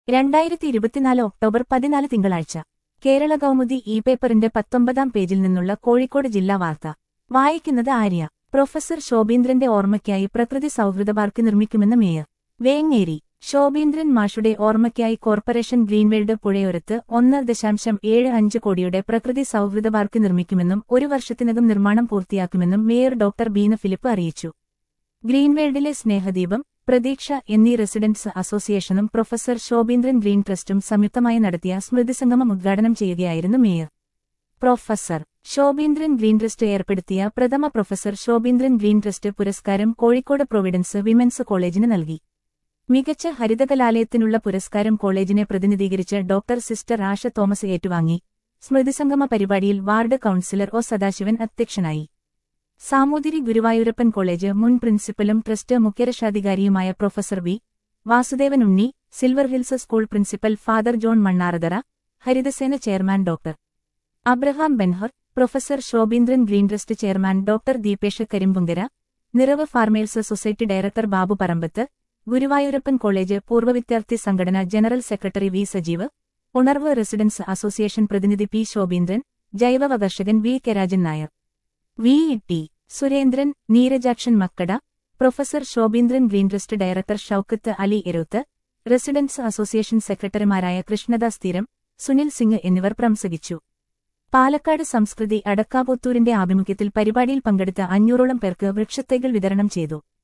രണ്ടായിരത്തി ഇരുപത്തിനാല് ഒക്ടോബർ പതിനാല് തിങ്കളാഴ്ച കേരള കൗമുദി ഇ പേപ്പറിന്റെ പത്തൊമ്പതാം പേജിൽ നിന്നുള്ള കോഴിക്കോട് ജില്ലാ വാർത്ത വായിക്കുന്നത് ആര്യ പ്രൊഫസർ ശോഭീന്ദ്രന്റെ ഓർമ്മയ്ക്കായി പ്രകൃതി സൗഹൃദ പാർക്ക് നിർമ്മിക്കുമെന്ന് മേയർ വേങ്ങേരി ശോഭീന്ദ്രൻ മാഷുടെ ഓർമ്മയ്ക്കായി കോർപ്പറേഷൻ ഗ്രീൻവേൾഡ് പുഴയോരത്ത് ഒന്ന് ദശാംശം ഏഴ് അഞ്ച് കോടിയുടെ പ്രകൃതി സൗഹൃദ പാർക്ക് നിർമ്മിക്കുമെന്നും ഒരു വർഷത്തിനകം നിർമ്മാണം പൂർത്തിയാക്കുമെന്നും മേയർ ഡോക്ടർ ബീന ഫിലിപ്പ് അറിയിച്ചു ഗ്രീൻവേൾഡിലെ സ്നേഹദീപം പ്രതീക്ഷ എന്നീ റെസിഡൻസ് അസോസിയേഷനും പ്രൊഫസർ ശോഭീന്ദ്രൻ ഗ്രീൻ ട്രസ്റ്റും സംയുക്തമായി നടത്തിയ സ്മൃതിസംഗമം ഉദ്ഘാടനം ചെയ്യുകയായിരുന്നു mayor professor Shobheendran Green Trust ഏർപ്പെടുത്തിയ പ്രഥമ പ്രൊഫസർ ശോഭീന്ദ്രൻ ഗ്രീൻ ട്രസ്റ്റ് പുരസ്കാരം കോഴിക്കോട് പ്രൊവിഡൻസ് വിമൻസ് കോളേജിന് നൽകി മികച്ച ഹരിതകലാലയത്തിനുള്ള പുരസ്കാരം കോളേജിനെ പ്രതിനിധീകരിച്ച് ഡോക്ടർ സിസ്റ്റർ ആഷ തോമസ് ഏറ്റുവാങ്ങി സ്മൃതിസംഗമ പരിപാടിയിൽ വാർഡ് കൌൺസിലർ ഒ സദാശിവൻ അധ്യക്ഷനായി സാമൂതിരി ഗുരുവായൂരപ്പൻ കോളേജ് മുൻ പ്രിൻസിപ്പലും ട്രസ്റ്റ് മുഖ്യരക്ഷാധികാരിയുമായ professor V Vasudevan Unni Silver Hills school principal father John Mannarathara Harithasena chairman doctor Abraham Benhur professor Shobheendran Green Trust chairman doctor Deepesh Karimpunkara Niravu farmers society director Babu Parambath Guruvayurappan college പൂർവ്വ വിദ്യാർത്ഥി സംഘടന general secretary V Sajeev Unarvu residence association പ്രതിനിധി പി ശോഭീന്ദ്രൻ ജൈവവകർഷകൻ V K Rajan Nair V T Surendran Neerajakshan Makkada professor Shobheendran Green Trust director Shoukath Ali എരുത്ത് residence association സെക്രട്ടറിമാരായ കൃഷ്ണദാസ് തീരം സുനിൽ സിംഗ് എന്നിവർ പ്രംസംഗിച്ചു പാലക്കാട് സംസ്കൃതി അടക്കാപുത്തൂരിന്റെ ആഭിമുഖ്യത്തിൽ പരിപാടിയിൽ പങ്കെടുത്ത അഞ്ഞൂറോളം പേർക്ക് വൃക്ഷത്തൈകൾ വിതരണം ചെയ്തു